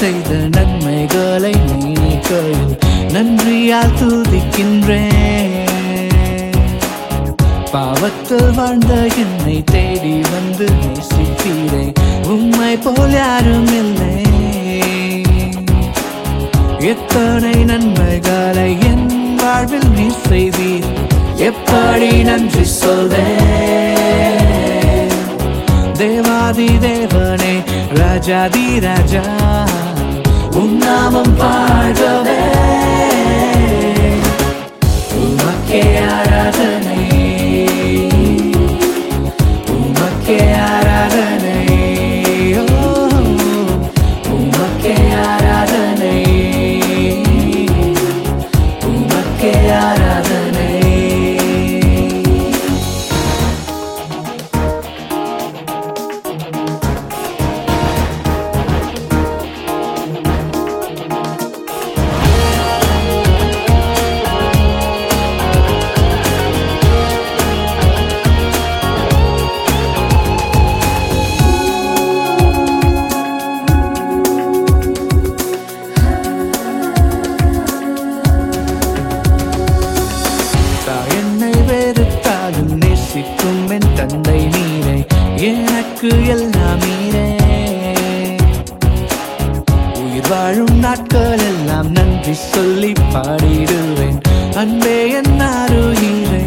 செய்த நன்மைகளை நினைக்கையில் நன்றியால் துதிக்கின்றேன் பாவத்தில் வாழ்ந்த என்னை தேடி வந்து நேசித்தீரே உம்மை போல் யாரும் இல்லை எத்தனை நன்மைகளை என் வாழ்வில் நீ செய்தீர் எப்படி நன்றி சொல்வேன் தேவாதி தேவனே ராஜாதி ராஜா உன் நாமம் பாடவே உமக்கே ஆராதனை உமக்கே ஆராதனை ஓ, உமக்கே ஆராதனை உமக்கே ஆராதனை தாய் என்னை வெறுத்தாலும் நேசிக்கும் என் தந்தை நீரே எனக்கு எல்லாம் நீரே உயிர் வாழும் நாட்கள் எல்லாம் நன்றி சொல்லி பாடிடுவேன் அன்பே என்னாருயிரே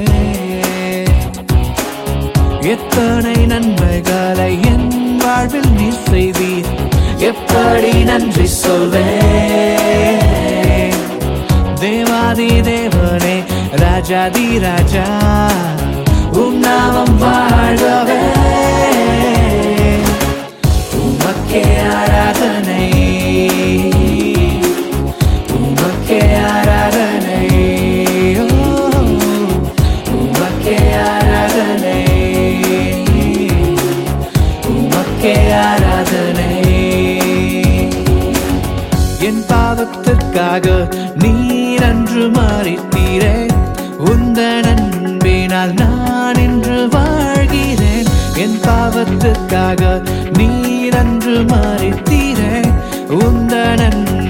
எத்தனை நன்மைகளை என் வாழ்வில் நீ செய்தீர் எப்படி நன்றி சொல்வேன் தேவாதி தேவனே ராஜாதி ராஜா உம் நாமம் வாழ்கவே உமக்கே ஆராதனை உமக்கே ஆராதனை ஓ, உமக்கே ஆராதனை உமக்கே ஆராதனை என் பாவத்திற்காக நீர் அன்று மாறித்தீரே உந்த நண்பினால் நான் இன்று வாழ்கிறேன் என் பாவத்திற்காக நீர் அன்று மாறித்தீரே உந்த நண்பினால்